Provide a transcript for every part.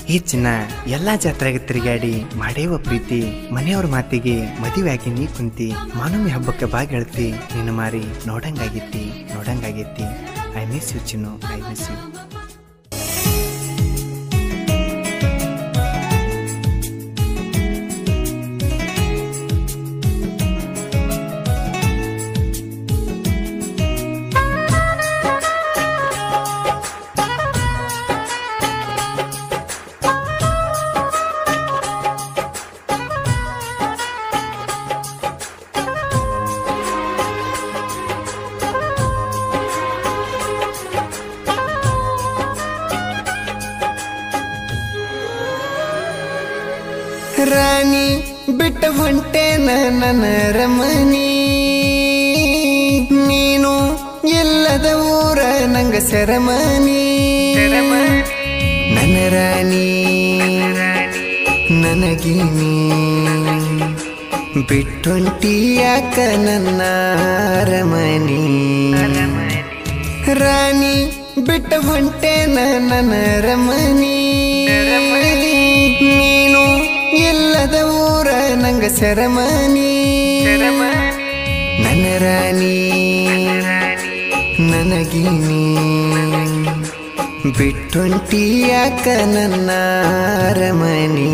ಈ ಚಿನ್ನ ಎಲ್ಲಾ ಜಾತ್ರೆಗೆ ತಿರುಗಾಡಿ ಮಾಡೇವ ಪ್ರೀತಿ ಮನೆಯವ್ರ ಮಾತಿಗೆ ಮದುವೆ ಆಗಿ ನೀ ಕುಂತಿ ಮಾನವಿ ಹಬ್ಬಕ್ಕೆ ಬಾ ಗೆಳತಿ ನಿನ್ನ ಮಾರಿ ನೋಡಂಗಾಗಿತ್ತಿ ನೋಡಂಗಾಗಿತ್ತಿ ಐ ಮಿಸ್ ಯು ಚಿನ್ನು ಐ ಮಿಸ್ ಯು ರಾಣಿ ಬಿಟ್ಟ ಹೊಂಟೆ ನನ್ನ ರಮಣಿ ನೀನು ಎಲ್ಲದ ಊರ ನಂಗ ಸೆರಮನಿ ನನ್ನ ರಾಣಿ ನನಗೀನಿ ಬಿಟ್ಟೊಂಟಿ ಯಾಕ ನನ್ನ ರಮಣಿ ರಾಣಿ ಬಿಟ್ಟ ಹೊಂಟೆ ನನ್ನ ರಮಣಿ ನೀನು ಎಲ್ಲದ ಊರ ನಂಗ ಸೆರಮನಿ ನನ್ನ ರಾಣಿ ನನಗೀನಿ ಬಿಟ್ಟೊಂಟಿ ಯಾಕ ನನ್ನ ರಮಣಿ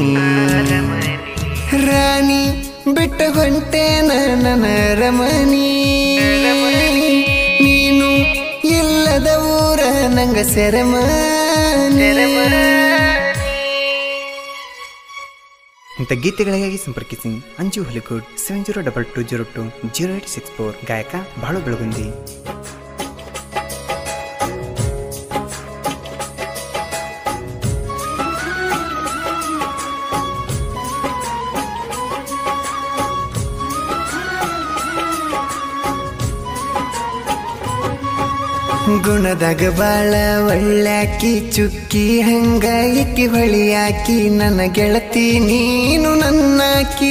ರಾಣಿ ಬಿಟ್ಟ ಹೊಂಟೆ ನನ್ನ ರಮಣಿ ನೀನು ಎಲ್ಲದ ಊರ ನಂಗ ಸೆರಮನಿ ಇಂಥ ಗೀತೆಗಳಿಗಾಗಿ ಸಂಪರ್ಕಿಸಿ Anju Hulikod seven zero double two zero two zero eight six four ಗಾಯಕ ಬಾಳು ಬೆಳಗುಂದಿ ಗುಣದಾಗ ಬಾಳ ಒಳ್ಳ್ಯಾಕಿ ಚುಕ್ಕಿ ಹಂಗ ಇಕ್ಕಿ ಹೊಳಿಯಾಕಿ ನನ್ನ ಗೆಳತಿ ನೀನು ನನ್ನಾಕಿ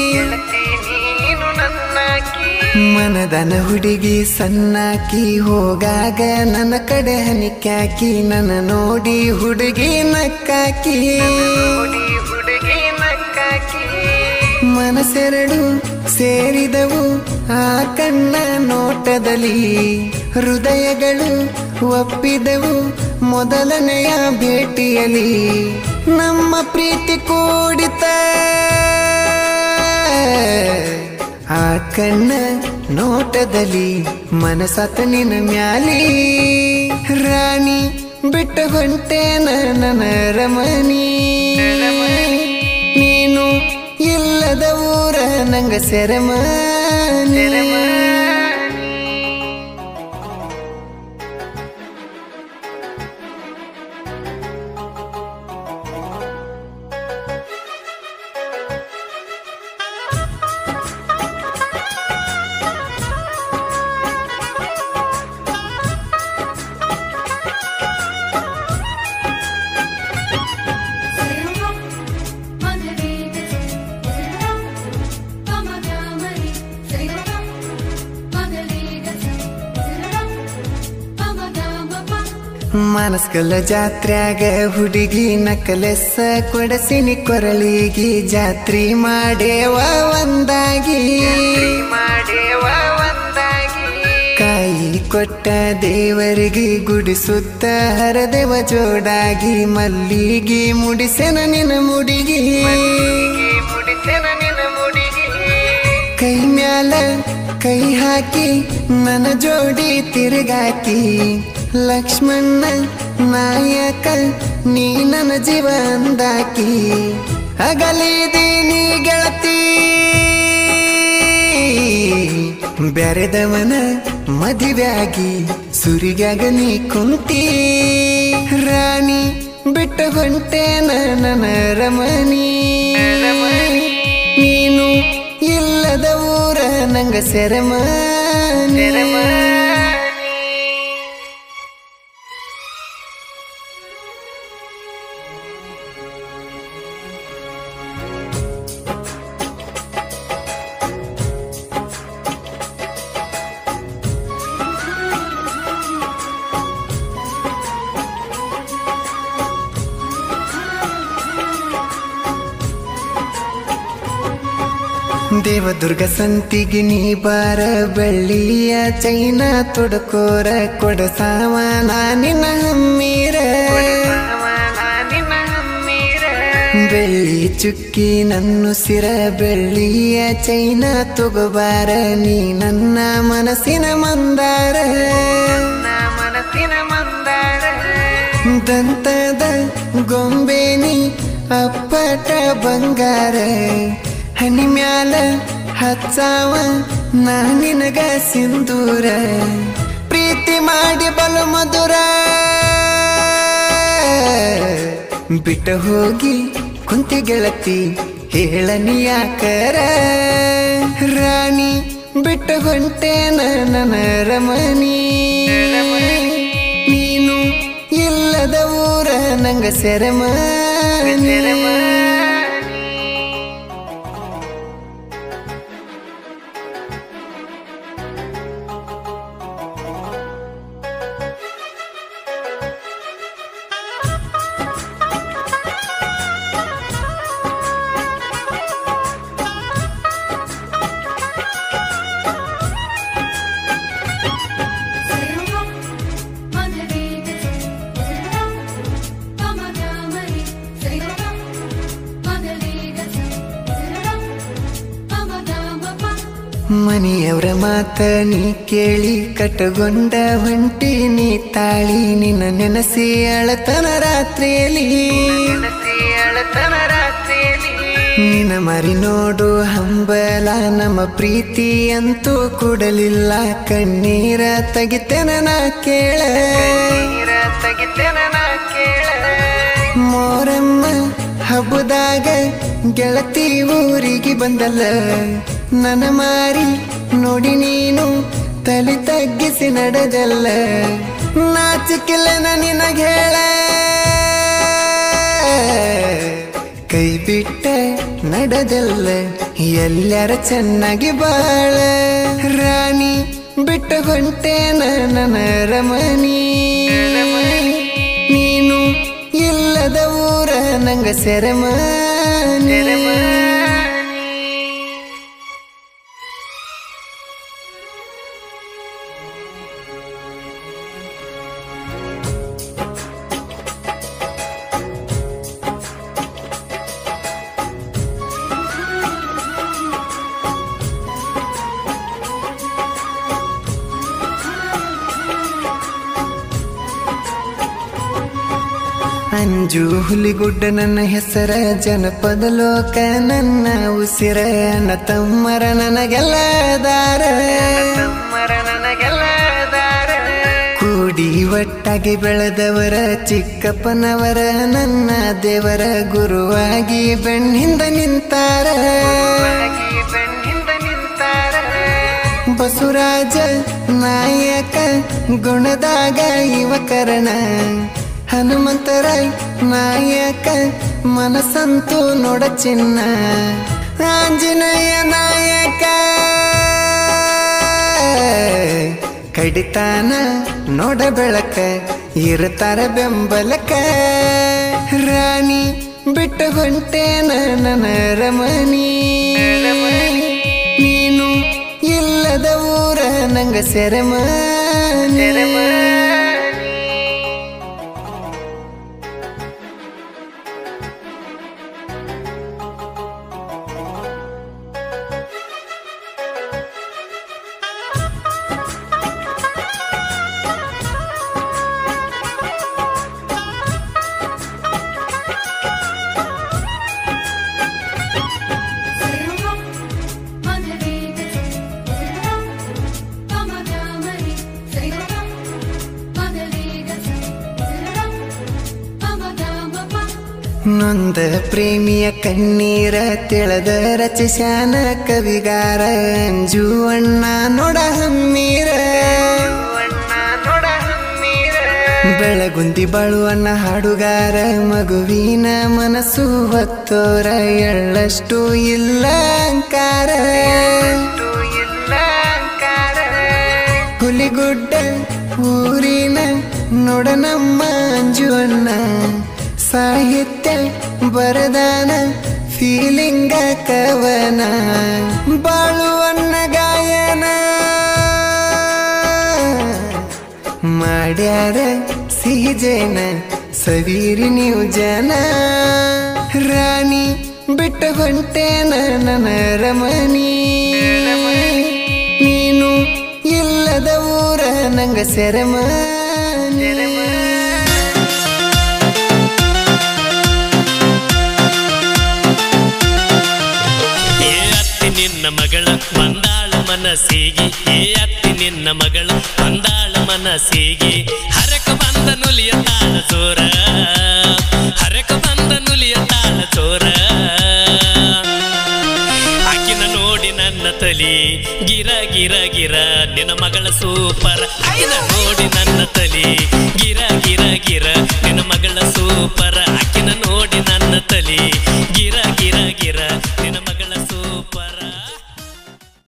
ಮನದನ ಹುಡುಗಿ ಸಣ್ಣಾಕಿ ಹೋಗಾಗ ನನ್ನ ಕಡೆ ಹನಿಕ್ಯಾಕಿ ನನ್ನ ನೋಡಿ ಹುಡುಗಿ ನಕ್ಕಾಕಿ ಮನಸೆರಡು ಸೇರಿದವು ಆ ಕಣ್ಣ ನೋಟದಲ್ಲಿ ಹೃದಯಗಳು ಒಪ್ಪಿದವು ಮೊದಲನೆಯ ಭೇಟಿಯಲ್ಲಿ ನಮ್ಮ ಪ್ರೀತಿ ಕೂಡಿತ ಆ ಕಣ್ಣ ನೋಟದಲ್ಲಿ ಮನಸತ ನಿನ ಮ್ಯಾಲಿ ರಾಣಿ ಬಿಟ್ಟ ಹೊಂಟೆ ನನ್ನ ರಮಣಿ ನೀನು ಇಲ್ಲದ ಊರ ನಂಗ ಸೆರಮನಿ ಮನಸ್ಕಲ ಜಾತ್ರ್ಯಾಗ ಹುಡುಗಿ ನಕಲೆಸ್ಸ ಕೊಡಸಿನಿ ಕೊರಳಿಗಿ ಜಾತ್ರಿ ಮಾಡೇವ ಒಂದಾಗಿ ಕಾಯಿ ಕೊಟ್ಟ ದೇವರಿಗೆ ಗುಡಿಸುತ್ತ ಹರದೇವ ಜೋಡಾಗಿ ಮಲ್ಲಿಗಿ ಮುಡಿಸೆನ ನಿನ ಮುಡಿಗಿ ಕೈ ಮ್ಯಾಲ ಕೈ ಹಾಕಿ ನನ್ನ ಜೋಡಿ ತಿರುಗಾಕಿ ಲಕ್ಷ್ಮಣ್ಣ ನಾಯಕ ನೀ ನನ್ನ ಜೀವ ಅಂದಾಕಿ ಅಗಲಿದೀನಿ ಗೆಳತಿ ಬೆರೆದವನ ಮದುವೆಯಾಗಿ ಸುರಿಗಾಗ ನೀ ಕುಂತಿ ರಾಣಿ ಬಿಟ್ಟ ಹೊಂಟೆ ನನ್ನ ರಮಣಿ ನೀನು ಇಲ್ಲದ ಊರ ನಂಗ ಸೆರಮನಿ ದೇವದುರ್ಗ ಸಂತಿಗೆ ನೀ ಬಾರ ಬೆಳ್ಳಿಯ ಚೈನ ತೊಡಕೋರ ಕೊಡ ಸಾಮಾನ ನಿನ್ನ ಹಮ್ಮೀರ ಬೆಳ್ಳಿ ಚುಕ್ಕಿ ನನ್ನು ಸಿರ ಬೆಳ್ಳಿಯ ಚೈನ ತಗೋಬಾರ ನೀ ನನ್ನ ಮನಸ್ಸಿನ ಮಂದಾರ ದಂತದ ಗೊಂಬೆನಿ ಅಪ್ಪಟ ಬಂಗಾರ ಹನಿ ಮ್ಯಾಲ ಹಚ್ಚಾವ ನಾ ನಿನಗ ಸಿಂಧೂರ ಪ್ರೀತಿ ಮಾಡಿ ಬಲು ಮಧುರ ಬಿಟ್ಟ ಹೋಗಿ ಕುಂತಿ ಗೆಳತಿ ಹೇಳನಿ ಯಾಕರ ರಾಣಿ ಬಿಟ್ಟ ಹೊಂಟೇನ ನನ್ನ ರಮಣಿ ನೀನು ಇಲ್ಲದ ಊರ ನಂಗ ಸೆರಮನಿ ಮನೆಯವರ ಮಾತ ನೀ ಕೇಳಿ ಕಟ್ಟಗೊಂಡ ಹೊಂಟಿ ನೀ ತಾಳಿ ನಿನ್ನ ನೆನಸಿ ಅಳತನ ರಾತ್ರಿಯಲ್ಲಿ ನಿನ್ನ ಮರಿ ನೋಡು ಹಂಬಲ ನಮ್ಮ ಪ್ರೀತಿ ಅಂತೂ ಕೊಡಲಿಲ್ಲ ಕಣ್ಣೀರ ತೆಗಿತೇನ ನಾ ಕೇಳ ಮೋರಮ್ಮ ಹಬ್ಬದಾಗ ಗೆಳತಿ ಊರಿಗೆ ಬಂದಲ್ಲ ನನ್ನ ಮಾರಿ ನೋಡಿ ನೀನು ತಲೆ ತಗ್ಗಿಸಿ ನಡೆದಲ್ಲ ನಾಚಿಕಿಲ್ಲ ನಿನಗೆ ಹೇಳ ಕೈ ಬಿಟ್ಟ ನಡೆದಲ್ಲ ಎಲ್ಲರ ಚೆನ್ನಾಗಿ ಬಾಳ ರಾಣಿ ಬಿಟ್ಟ ಹೊಂಟೇನ ನನ್ನ ರಮಣಿ ನೀನು ಇಲ್ಲದ ಊರ ನಂಗ ಸೆರಮನಿ ಅಂಜು ಹುಲಿಗುಡ್ಡ ನನ್ನ ಹೆಸರ ಜನಪದ ಲೋಕ ನನ್ನ ಉಸಿರ ಅಣ್ಣ ತಮ್ಮರ ನನಗೆಲ್ಲ ದಾರ ಕೂಡಿ ಒಟ್ಟಾಗಿ ಬೆಳೆದವರ ಚಿಕ್ಕಪ್ಪನವರ ನನ್ನ ದೇವರ ಗುರುವಾಗಿ ಬೆಣ್ಣಿಂದ ನಿಂತಾರ ಬಸವರಾಜ ನಾಯಕ ಗುಣದಾಗ ಯುವಕರಣ ಹನುಮಂತರಾಯ್ ನಾಯಕ ಮನಸ್ಸಂತೂ ನೋಡ ಚಿನ್ನ ಆಂಜನೇಯ ನಾಯಕ ಕಡಿತಾನ ನೋಡ ಬೆಳಕ ಇರುತ್ತಾರ ಬೆಂಬಲಕ ರಾಣಿ ಬಿಟ್ಟ ಹೊಂಟೇನ ನನ್ನ ರಮಣಿ ನೀನು ಇಲ್ಲದ ಊರ ನಂಗ ಸೆರಮನಿ ನೊಂದ ಪ್ರೇಮಿಯ ಕಣ್ಣೀರ ತಿಳದ ರಚಿಸ್ಯಾನ ಕವಿಗಾರ ಅಂಜು ಅಣ್ಣ ನೋಡ ಹಮ್ಮೀರ ಬೆಳಗುಂದಿ ಬಾಳುವನ್ನ ಹಾಡುಗಾರ ಮಗುವಿನ ಮನಸ್ಸು ಹೊತ್ತೋರ ಎಳ್ಳಷ್ಟು ಇಲ್ಲ ಅಂಕಾರ ಹುಲಿಗುಡ್ಡ ಊರಿನ ನೋಡ ನಮ್ಮ ಅಂಜುವಣ್ಣ ಸಾಹಿತ್ಯ ಬರದಾನ ಫೀಲಿಂಗ ಕವನ ಬಾಳುವನ್ನ ಗಾಯನ ಮಾಡ್ಯಾರ ಸಿಹಿಜೇನ ಸವೀರಿ ನೀವು ಜನ ರಾಣಿ ಬಿಟ್ಟ ಹೊಂಟೇನ ನನ್ನ ರಮಣಿ ನೀನು ಇಲ್ಲದ ಊರ ನಂಗ ಸೆರಮ ಏ ಅತ್ತಿ ನಿನ್ನ ಮಗಳ ಬಂದಾಳ ಮನಸ್ಸಿಗೆ ಏ ಅತ್ತಿ ನಿನ್ನ ಮಗಳ ಬಂದಾಳ ಮನಸ್ಸಿಗೆ ಹರಕ ಬಂದ ನುಲಿಯ ತಾಳ ಚೋರ ಹರಕ ಬಂದ ನುಲಿಯ ತಾಳ ಚೋರ ಆಕಿನ ನೋಡಿ ನನ್ನ ತಲಿ ಗಿರ ಗಿರ ಗಿರ ನಿನ್ನ ಮಗಳ ಸೂಪರ್ ಆಕಿನ ನೋಡಿ ನನ್ನ ತಲಿ ಗಿರ ಗಿರ ಗಿರ ನಿನ್ನ ಮಗಳ ಸೂಪರ್ ಆಕಿನ ನೋಡಿ ನನ್ನ ತಲಿ